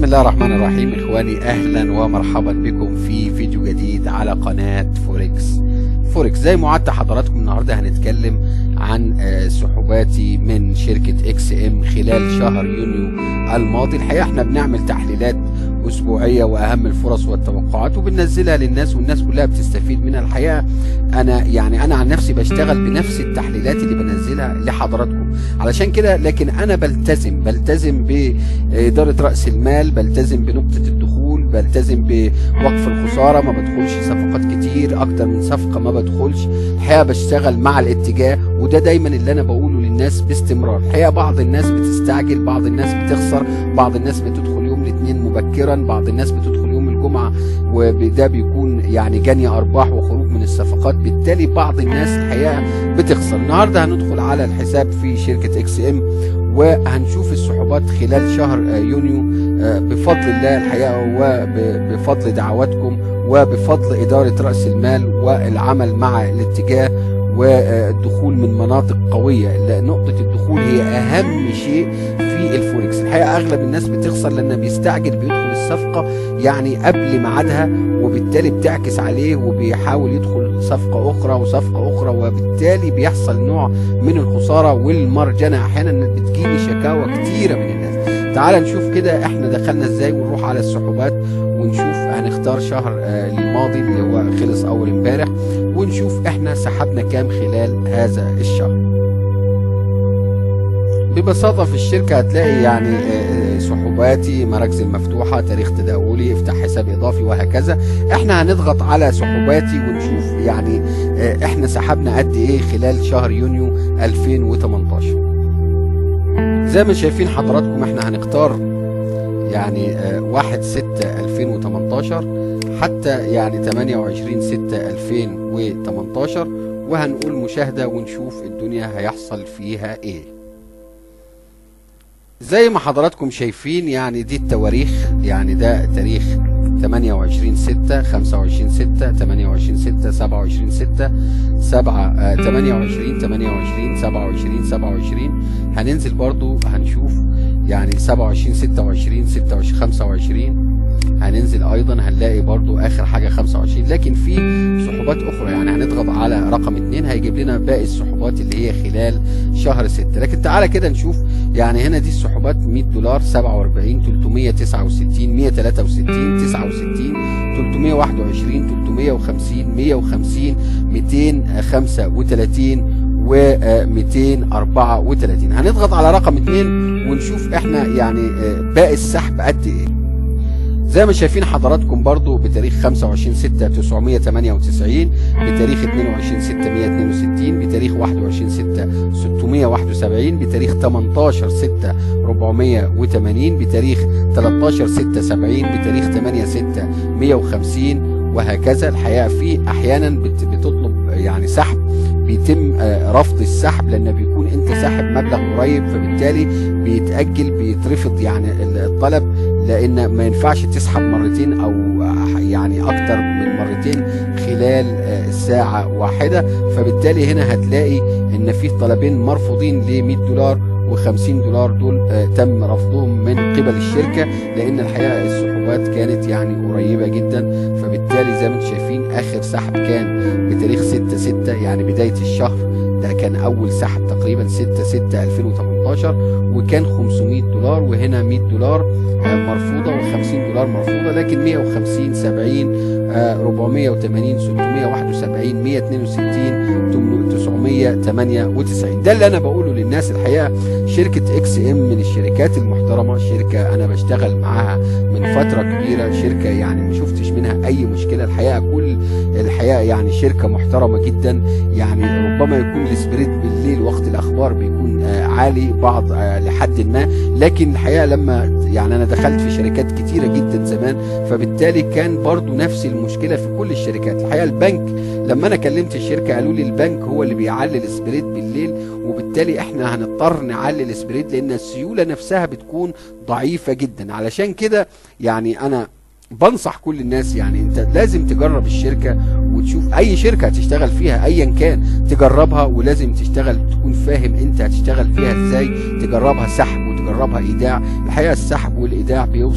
بسم الله الرحمن الرحيم اخواني اهلا ومرحبا بكم في فيديو جديد على قناة فوركس فوركس زي ما وعدت حضراتكم النهارده هنتكلم عن آه، سحوباتي من شركة اكس ام خلال شهر يونيو الماضي الحقيقة احنا بنعمل تحليلات اسبوعية واهم الفرص والتوقعات وبننزلها للناس والناس كلها بتستفيد منها الحقيقة انا يعني انا عن نفسي بشتغل بنفس التحليلات اللي بنزلها لحضراتكم علشان كده لكن انا بلتزم بلتزم باداره راس المال بلتزم بنقطه الدخول بلتزم بوقف الخساره ما بدخلش صفقات كتير اكتر من صفقه ما بدخلش الحقيقه بشتغل مع الاتجاه وده دايما اللي انا بقوله للناس باستمرار الحقيقه بعض الناس بتستعجل بعض الناس بتخسر بعض الناس بتدخل يوم الاثنين مبكرا بعض الناس بتدخل يوم الجمعه وده بيكون يعني جني ارباح وخروج من الصفقات بالتالي بعض الناس الحقيقه بتخسر النهارده هندخل على الحساب في شركه اكس ام وهنشوف السحوبات خلال شهر آه، يونيو آه، بفضل الله الحقيقه وبفضل دعواتكم وبفضل اداره راس المال والعمل مع الاتجاه والدخول من مناطق قويه لأن نقطه الدخول هي اهم شيء في الفوركس الحقيقه اغلب الناس بتخسر لانه بيستعجل بيدخل الصفقه يعني قبل ميعادها وبالتالي بتعكس عليه وبيحاول يدخل صفقه اخرى وصفقه اخرى وبالتالي بيحصل نوع من الخساره والمرجنه احيانا بتجيني شكاوى كتيره من الناس تعال نشوف كده احنا دخلنا ازاي ونروح على السحوبات ونشوف هنختار شهر آه، الماضي اللي هو خلص اول امبارح ونشوف احنا سحبنا كام خلال هذا الشهر ببساطة في الشركة هتلاقي يعني آه، سحوباتي مراكز المفتوحة تاريخ تداولي افتح حساب اضافي وهكذا احنا هنضغط على سحوباتي ونشوف يعني آه، احنا سحبنا قد ايه خلال شهر يونيو 2018 زي ما شايفين حضراتكم احنا هنختار يعني آه، واحد ستة 2018 حتى يعني 28 ستة 2018 وهنقول مشاهدة ونشوف الدنيا هيحصل فيها ايه زي ما حضراتكم شايفين يعني دي التواريخ يعني ده تاريخ 28 6 25 6 28 6 27 6 7 آه، 28 28 27 27 هننزل برضو هنشوف يعني 27 26 26 25 هننزل ايضا هنلاقي برضو اخر حاجه 25 لكن في سحوبات اخرى يعني هنضغط على رقم 2 هيجيب لنا باقي السحوبات اللي هي خلال شهر 6 لكن تعالى كده نشوف يعني هنا دي السحوبات 100 دولار 47 369 163 69 321 350 150 235 و 234 هنضغط على رقم 2 ونشوف احنا يعني آه، باقي السحب قد ايه زي ما شايفين حضراتكم برضو بتاريخ 25 6 998 بتاريخ 22 6 162 بتاريخ 21 6 671 بتاريخ 18 6 480 بتاريخ 13 6 70 بتاريخ 8 6 150 وهكذا الحقيقه في احيانا بت- بتطلب يعني سحب بيتم آه، رفض السحب لان بيكون انت ساحب مبلغ قريب فبالتالي بيتاجل بيترفض يعني الطلب لان ما ينفعش تسحب مرتين او يعني اكتر من مرتين خلال آه، ساعه واحده فبالتالي هنا هتلاقي ان في طلبين مرفوضين ل 100 دولار و50 دولار دول آه، تم رفضهم من قبل الشركه لان الحقيقه السحوبات كانت يعني قريبه جدا فبالتالي زي ما انتم شايفين اخر سحب كان بتاريخ 6 6 يعني بدايه الشهر ده كان اول سحب تقريبا 6 6 2018 وكان 500 دولار وهنا 100 دولار آه، مرفوضه و50 دولار مرفوضه لكن 150 70 آه، 480 671 162 998 ده اللي انا بقوله للناس الحقيقه شركه اكس ام من الشركات المحترمه شركه انا بشتغل معاها من فتره كبيره شركه يعني ما شفتش منها اي مشكله الحقيقه كل الحقيقه يعني شركه محترمه جدا يعني ربما يكون السبريد بالليل وقت الاخبار بيكون آه، عالي بعض آه، لحد ما لكن الحقيقه لما يعني انا دخلت في شركات كتيره جدا زمان فبالتالي كان برضو نفس المشكله في كل الشركات الحقيقه البنك لما انا كلمت الشركه قالوا لي البنك هو اللي بيعلي السبريد بالليل وبالتالي احنا هنضطر نعلي السبريد لان السيوله نفسها بتكون ضعيفه جدا علشان كده يعني انا بنصح كل الناس يعني انت لازم تجرب الشركه وتشوف اي شركه هتشتغل فيها ايا كان تجربها ولازم تشتغل تكون فاهم انت هتشتغل فيها ازاي تجربها سحب وتجربها ايداع الحقيقه السحب والايداع بيوصل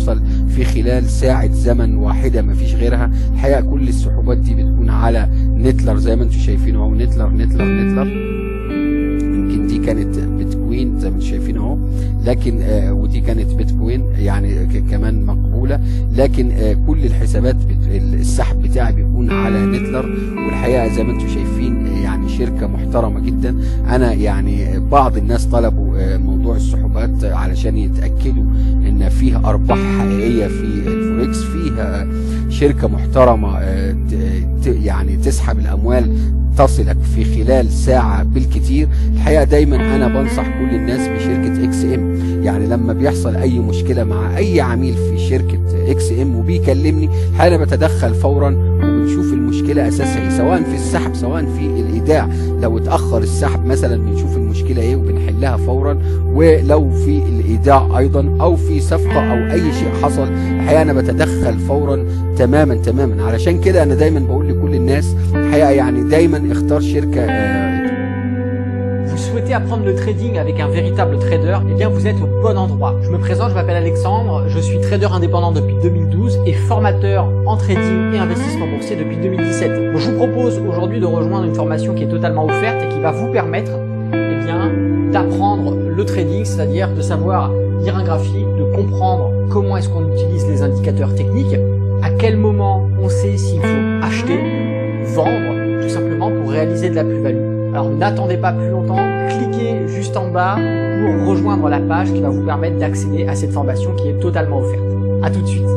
في خلال ساعة زمن واحدة مفيش غيرها الحقيقة كل السحوبات دي بتكون على نتلر زي ما انتم شايفين اهو نتلر نتلر نتلر يمكن دي كانت بيتكوين زي ما انتم شايفين اهو لكن آه ودي كانت بيتكوين يعني كمان مقبوله لكن آه كل الحسابات السحب بتاعي بيكون على نتلر والحقيقه زي ما انتم شايفين يعني شركه محترمه جدا انا يعني بعض الناس طلبوا آه موضوع السحوبات علشان يتاكدوا ان فيه ارباح حقيقيه في الفوركس فيها شركه محترمه يعني تسحب الاموال تصلك في خلال ساعة بالكتير الحقيقة دايما أنا بنصح كل الناس بشركة اكس ام يعني لما بيحصل أي مشكلة مع أي عميل في شركة اكس ام وبيكلمني أنا بتدخل فورا وبنشوف المشكلة أساسها إيه سواء في السحب سواء في الإيداع لو اتأخر السحب مثلا بنشوف المشكلة إيه وبنحلها فورا ولو في الإيداع أيضا أو في صفقة أو أي شيء حصل الحقيقة أنا بتدخل فورا تماما تماما علشان كده أنا دايما بقول لكل الناس الحقيقة يعني دايما اختار شركة Vous souhaitez apprendre le trading avec un véritable trader, eh bien vous êtes au bon endroit. Je me présente, je m'appelle Alexandre, je suis trader indépendant depuis 2012 et formateur en trading et investissement boursier depuis 2017. Bon, je vous propose aujourd'hui de rejoindre une formation qui est totalement offerte et qui va vous permettre eh bien d'apprendre le trading, c'est-à-dire de savoir lire un graphique, de comprendre comment est-ce qu'on utilise les indicateurs techniques, à quel moment on sait s'il faut acheter, vendre, tout simplement pour réaliser de la plus-value. Alors n'attendez pas plus longtemps, cliquez juste en bas pour rejoindre la page qui va vous permettre d'accéder à cette formation qui est totalement offerte. À tout de suite.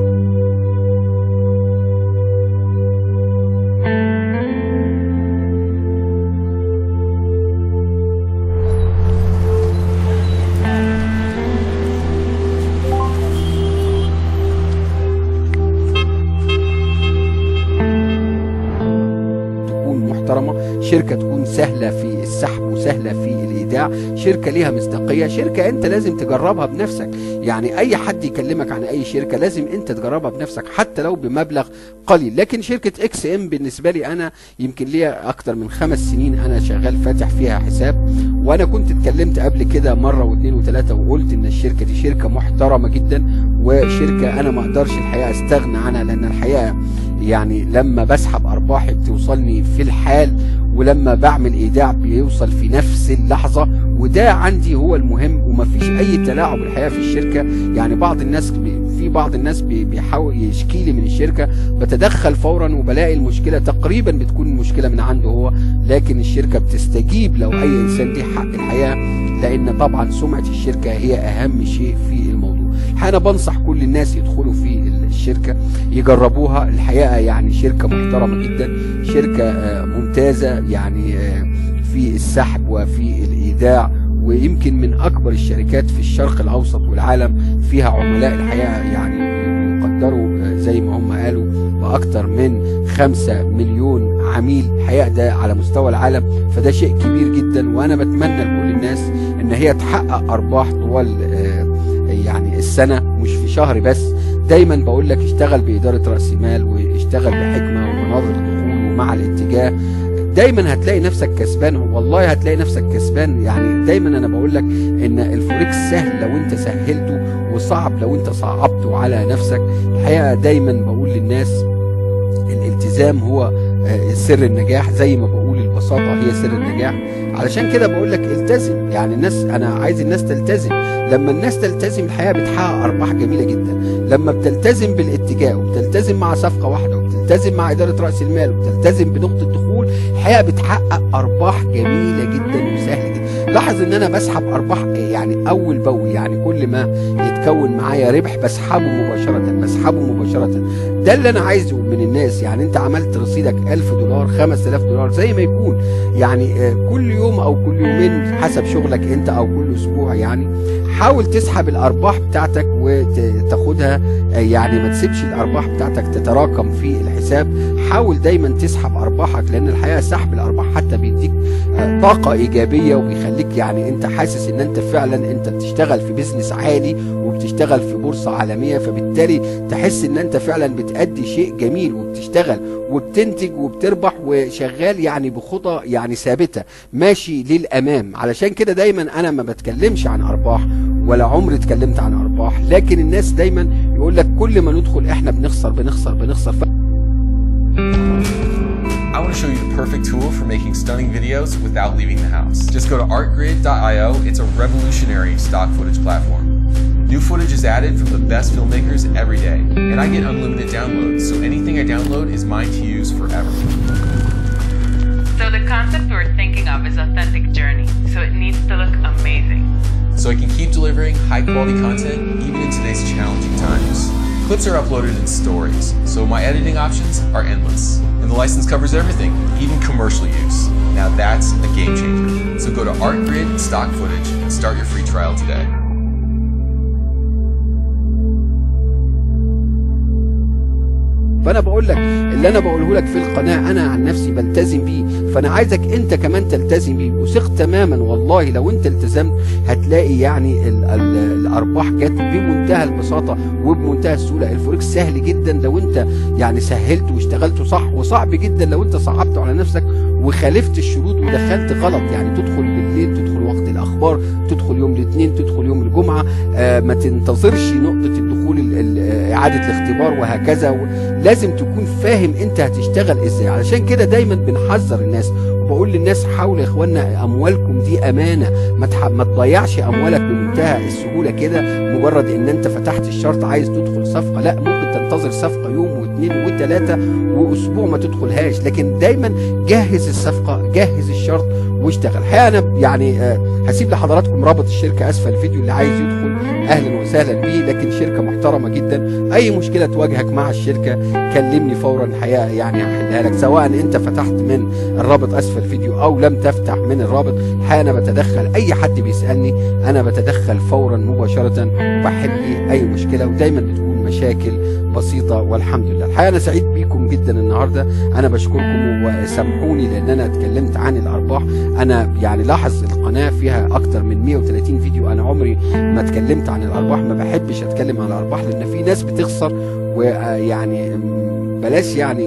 محترمه شركه تكون سهله في السحب وسهله في الايداع شركه ليها مصداقيه شركه انت لازم تجربها بنفسك يعني اي حد يكلمك عن اي شركه لازم انت تجربها بنفسك حتى لو بمبلغ قليل لكن شركه اكس ام بالنسبه لي انا يمكن ليا اكتر من خمس سنين انا شغال فاتح فيها حساب وانا كنت اتكلمت قبل كده مره واثنين وثلاثه وقلت ان الشركه دي شركه محترمه جدا وشركه انا ما اقدرش الحقيقه استغنى عنها لان الحقيقه يعني لما بسحب ارباحي بتوصلني في الحال ولما بعمل ايداع بيوصل في نفس اللحظه وده عندي هو المهم ومفيش اي تلاعب الحقيقه في الشركه يعني بعض الناس في بعض الناس بيحاول يشكي لي من الشركه بتدخل فورا وبلاقي المشكله تقريبا بتكون المشكله من عنده هو لكن الشركه بتستجيب لو اي انسان ليه حق الحقيقه لان طبعا سمعه الشركه هي اهم شيء في الموضوع انا بنصح كل الناس يدخلوا في الشركه يجربوها الحقيقه يعني شركه محترمه جدا شركه ممتازه يعني في السحب وفي الايداع ويمكن من اكبر الشركات في الشرق الاوسط والعالم فيها عملاء الحقيقه يعني يقدروا زي ما هم قالوا باكثر من خمسة مليون عميل الحقيقه ده على مستوى العالم فده شيء كبير جدا وانا بتمنى لكل الناس ان هي تحقق ارباح طوال يعني السنه مش في شهر بس دايما بقول لك اشتغل باداره راس المال واشتغل بحكمه ومناظر دخول ومع الاتجاه دايما هتلاقي نفسك كسبان والله هتلاقي نفسك كسبان يعني دايما انا بقول لك ان الفوركس سهل لو انت سهلته وصعب لو انت صعبته على نفسك الحقيقه دايما بقول للناس الالتزام هو سر النجاح زي ما بقول البساطه هي سر النجاح علشان كده بقول لك التزم يعني الناس انا عايز الناس تلتزم لما الناس تلتزم الحياه بتحقق ارباح جميله جدا لما بتلتزم بالاتجاه وبتلتزم مع صفقه واحده وبتلتزم مع اداره راس المال وبتلتزم بنقطه دخول الحقيقه بتحقق ارباح جميله جدا وسهله جدا لاحظ ان انا بسحب ارباح يعني اول باول يعني كل ما يتكون معايا ربح بسحبه مباشره بسحبه مباشره ده اللي انا عايزه من الناس يعني انت عملت رصيدك 1000 دولار 5000 دولار زي ما يكون يعني كل يوم او كل يومين حسب شغلك انت او كل اسبوع يعني حاول تسحب الارباح بتاعتك وتاخدها يعني ما تسيبش الارباح بتاعتك تتراكم في الحساب حاول دايما تسحب ارباحك لان الحقيقه سحب الارباح حتى بيديك طاقه ايجابيه وبيخليك يعني انت حاسس ان انت فعلا انت بتشتغل في بيزنس عالي وبتشتغل في بورصه عالميه فبالتالي تحس ان انت فعلا بتأدي شيء جميل وبتشتغل وبتنتج وبتربح وشغال يعني بخطى يعني ثابته ماشي للامام علشان كده دايما انا ما بتكلمش عن ارباح ولا عمري اتكلمت عن ارباح الارباح لكن الناس دايما يقول لك كل ما ندخل احنا بنخسر بنخسر بنخسر ف... I want to show you the perfect tool for making stunning videos without leaving the house. Just go to artgrid.io. It's a revolutionary stock footage platform. New footage is added from the best filmmakers every day, and I get unlimited downloads, so anything I download is mine to use forever. So the concept we're thinking of is authentic journey, so it needs to look amazing. So I can keep delivering high quality content even in today's challenging times. Clips are uploaded in stories, so my editing options are endless. And the license covers everything, even commercial use. Now that's a game changer. So go to ArtGrid Stock Footage and start your free trial today. فانا بقول لك اللي انا بقوله لك في القناه انا عن نفسي بلتزم بيه فانا عايزك انت كمان تلتزم بيه وثق تماما والله لو انت التزمت هتلاقي يعني ال ال الارباح جت بمنتهى البساطه وبمنتهى السهوله الفوركس سهل جدا لو انت يعني سهلت واشتغلته صح وصعب جدا لو انت صعبته على نفسك وخالفت الشروط ودخلت غلط يعني تدخل بالليل تدخل وقت الاخبار تدخل يوم الاثنين تدخل يوم الجمعه آه ما تنتظرش نقطه الدخول ال- ال- اعاده الاختبار وهكذا و- لازم تكون فاهم انت هتشتغل ازاي علشان كده دايما بنحذر الناس وبقول للناس حاولوا يا اخوانا اموالكم دي امانه ما تح... ما تضيعش اموالك بمنتهى السهوله كده مجرد ان انت فتحت الشرط عايز تدخل صفقه لا ممكن تنتظر صفقه يوم واثنين وثلاثه واسبوع ما تدخلهاش لكن دايما جهز الصفقه جهز الشرط واشتغل الحقيقه انا يعني آه، هسيب لحضراتكم رابط الشركه اسفل الفيديو اللي عايز يدخل اهلا وسهلا بيه لكن شركه محترمه جدا اي مشكله تواجهك مع الشركه كلمني فورا الحقيقه يعني هحلها لك سواء انت فتحت من الرابط اسفل الفيديو او لم تفتح من الرابط الحقيقه انا بتدخل اي حد بيسالني انا بتدخل فورا مباشره وبحل اي مشكله ودايما بتكون مشاكل بسيطه والحمد لله الحقيقه انا سعيد بيكم جدا النهارده انا بشكركم وسامحوني لان انا اتكلمت عن الارباح انا يعني لاحظ القناه فيها اكتر من 130 فيديو انا عمري ما اتكلمت عن الارباح ما بحبش اتكلم عن الارباح لان في ناس بتخسر ويعني بلاش يعني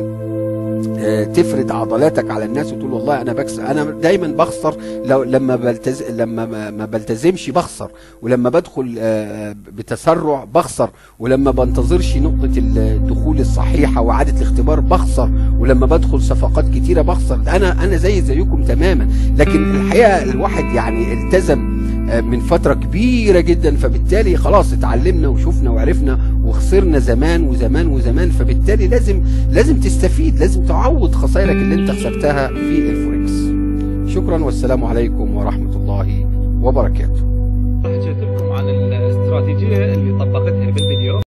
آه، تفرد عضلاتك على الناس وتقول والله انا بكسب انا دايما بخسر لو لما بلتز لما ما- ما بلتزمش بخسر ولما بدخل آه، بتسرع بخسر ولما بنتظرش نقطة الدخول الصحيحة وإعادة الاختبار بخسر ولما بدخل صفقات كتيرة بخسر أنا أنا زي زيكم تماما لكن الحقيقة الواحد يعني التزم آه، من فترة كبيرة جدا فبالتالي خلاص اتعلمنا وشفنا وعرفنا وخسرنا زمان وزمان وزمان فبالتالي لازم لازم تستفيد لازم تعوض خسائرك اللي انت خسرتها في الفوركس شكرا والسلام عليكم ورحمة الله وبركاته حكيت لكم عن الاستراتيجيه اللي طبقتها بالفيديو